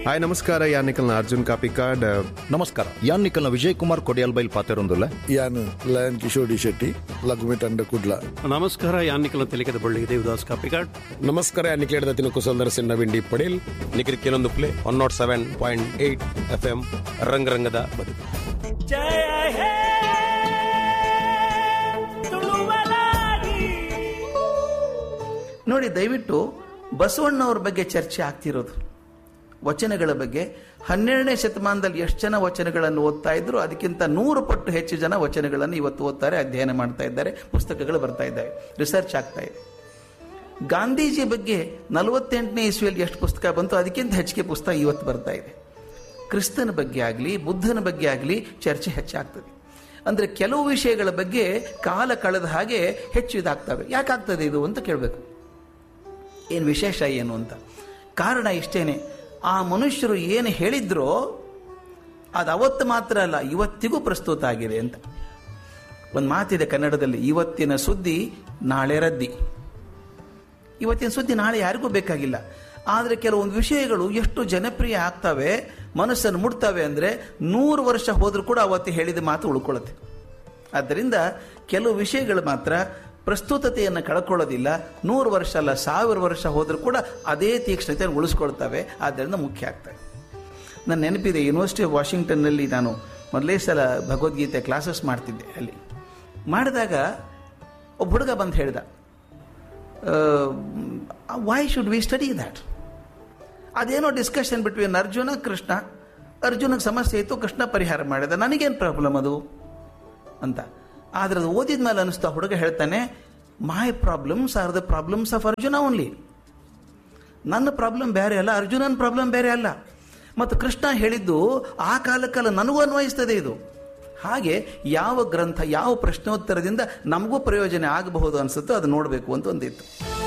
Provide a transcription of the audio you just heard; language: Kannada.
ಹಾಯ್ ನಮಸ್ಕಾರ ಯಾನಿಕಲ್ನ ಅರ್ಜುನ್ ಕಾಪಿಕಾಡ್ ನಮಸ್ಕಾರ ಯಾನ್ ನಿಖಲ್ನ ವಿಜಯ್ ಕುಮಾರ್ ಕೊಡಿಯಲ್ ಬೈಲ್ ಪಾತೆರೊಂದುಲ್ಲ ಯಾನ್ ಲಯನ್ ಕಿಶೋರ್ ಡಿ ಶೆಟ್ಟಿ ಲಘುಮಿ ತಂಡ ಕುಡ್ಲ ನಮಸ್ಕಾರ ಯಾನಿಕಲ ತೆಲಿಕದ ಬಳ್ಳಿಗೆ ದೇವದಾಸ್ ಕಾಪಿಕಾಡ್ ನಮಸ್ಕಾರ ನಿಕ್ಲೇಡದ ತಿನಕು ಸುಂದರ ಸಿನ್ನ ವಿಂಡಿ ಪಡೇಲ್ ನಿಖರಿ ಕೆಲವೊಂದು play one not seven point eight F M ರಂಗ ರಂಗದ ಬದುಕು ನೋಡಿ ದಯವಿಟ್ಟು ಬಸವಣ್ಣವ್ರ ಬಗ್ಗೆ ಚರ್ಚೆ ಆಗ್ತಿರೋದು ವಚನಗಳ ಬಗ್ಗೆ ಹನ್ನೆರಡನೇ ಶತಮಾನದಲ್ಲಿ ಎಷ್ಟು ಜನ ವಚನಗಳನ್ನು ಓದ್ತಾ ಇದ್ರು ಅದಕ್ಕಿಂತ ನೂರು ಪಟ್ಟು ಹೆಚ್ಚು ಜನ ವಚನಗಳನ್ನು ಇವತ್ತು ಓದ್ತಾರೆ ಅಧ್ಯಯನ ಮಾಡ್ತಾ ಇದ್ದಾರೆ ಪುಸ್ತಕಗಳು ಬರ್ತಾ ಇದ್ದಾವೆ ರಿಸರ್ಚ್ ಆಗ್ತಾ ಇದೆ ಗಾಂಧೀಜಿ ಬಗ್ಗೆ ನಲವತ್ತೆಂಟನೇ ಇಸ್ವಿಯಲ್ಲಿ ಎಷ್ಟು ಪುಸ್ತಕ ಬಂತು ಅದಕ್ಕಿಂತ ಹೆಚ್ಚಿಗೆ ಪುಸ್ತಕ ಇವತ್ತು ಬರ್ತಾ ಇದೆ ಕ್ರಿಸ್ತನ ಬಗ್ಗೆ ಆಗಲಿ ಬುದ್ಧನ ಬಗ್ಗೆ ಆಗಲಿ ಚರ್ಚೆ ಹೆಚ್ಚಾಗ್ತದೆ ಅಂದರೆ ಕೆಲವು ವಿಷಯಗಳ ಬಗ್ಗೆ ಕಾಲ ಕಳೆದ ಹಾಗೆ ಹೆಚ್ಚು ಇದಾಗ್ತವೆ ಯಾಕಾಗ್ತದೆ ಇದು ಅಂತ ಕೇಳಬೇಕು ಏನು ವಿಶೇಷ ಏನು ಅಂತ ಕಾರಣ ಇಷ್ಟೇನೆ ಆ ಮನುಷ್ಯರು ಏನು ಹೇಳಿದ್ರೋ ಅದು ಅವತ್ತು ಮಾತ್ರ ಅಲ್ಲ ಇವತ್ತಿಗೂ ಪ್ರಸ್ತುತ ಆಗಿದೆ ಅಂತ ಒಂದು ಮಾತಿದೆ ಕನ್ನಡದಲ್ಲಿ ಇವತ್ತಿನ ಸುದ್ದಿ ನಾಳೆ ರದ್ದಿ ಇವತ್ತಿನ ಸುದ್ದಿ ನಾಳೆ ಯಾರಿಗೂ ಬೇಕಾಗಿಲ್ಲ ಆದರೆ ಕೆಲವೊಂದು ವಿಷಯಗಳು ಎಷ್ಟು ಜನಪ್ರಿಯ ಆಗ್ತವೆ ಮನಸ್ಸನ್ನು ಮುಡ್ತವೆ ಅಂದರೆ ನೂರು ವರ್ಷ ಹೋದರೂ ಕೂಡ ಅವತ್ತು ಹೇಳಿದ ಮಾತು ಉಳ್ಕೊಳ್ಳುತ್ತೆ ಆದ್ದರಿಂದ ಕೆಲವು ವಿಷಯಗಳು ಮಾತ್ರ ಪ್ರಸ್ತುತತೆಯನ್ನು ಕಳ್ಕೊಳ್ಳೋದಿಲ್ಲ ನೂರು ವರ್ಷ ಅಲ್ಲ ಸಾವಿರ ವರ್ಷ ಹೋದರೂ ಕೂಡ ಅದೇ ತೀಕ್ಷ್ಣತೆಯನ್ನು ಉಳಿಸ್ಕೊಳ್ತವೆ ಆದ್ದರಿಂದ ಮುಖ್ಯ ಆಗ್ತವೆ ನನ್ನ ನೆನಪಿದೆ ಯೂನಿವರ್ಸಿಟಿ ಆಫ್ ವಾಷಿಂಗ್ಟನ್ನಲ್ಲಿ ನಾನು ಮೊದಲೇ ಸಲ ಭಗವದ್ಗೀತೆ ಕ್ಲಾಸಸ್ ಮಾಡ್ತಿದ್ದೆ ಅಲ್ಲಿ ಮಾಡಿದಾಗ ಒಬ್ಬ ಹುಡುಗ ಬಂದು ಹೇಳ್ದ why should we study that ಅದೇನೋ ಡಿಸ್ಕಷನ್ ಬಿಟ್ವೀನ್ ಅರ್ಜುನ ಕೃಷ್ಣ ಅರ್ಜುನಿಗೆ ಸಮಸ್ಯೆ ಇತ್ತು ಕೃಷ್ಣ ಪರಿಹಾರ ಮಾಡಿದ ನನಗೇನು ಪ್ರಾಬ್ಲಮ್ ಅದು ಅಂತ ಆದರೆ ಅದು ಓದಿದ ಮೇಲೆ ಅನಿಸ್ತಾ ಹುಡುಗ ಹೇಳ್ತಾನೆ my problems are the problems of Arjuna only ನನ್ನ ಪ್ರಾಬ್ಲಮ್ ಬೇರೆ ಅಲ್ಲ ಅರ್ಜುನನ ಪ್ರಾಬ್ಲಮ್ ಬೇರೆ ಅಲ್ಲ ಮತ್ತು ಕೃಷ್ಣ ಹೇಳಿದ್ದು ಆ ಕಾಲಕ್ಕಲ್ಲ ನನಗೂ ಅನ್ವಯಿಸ್ತದೆ ಇದು ಹಾಗೆ ಯಾವ ಗ್ರಂಥ ಯಾವ ಪ್ರಶ್ನೋತ್ತರದಿಂದ ನಮಗೂ ಪ್ರಯೋಜನ ಆಗಬಹುದು ಅನಿಸುತ್ತೋ ಅದು ನೋಡಬೇಕು ಅಂತ ಒಂದಿತ್ತು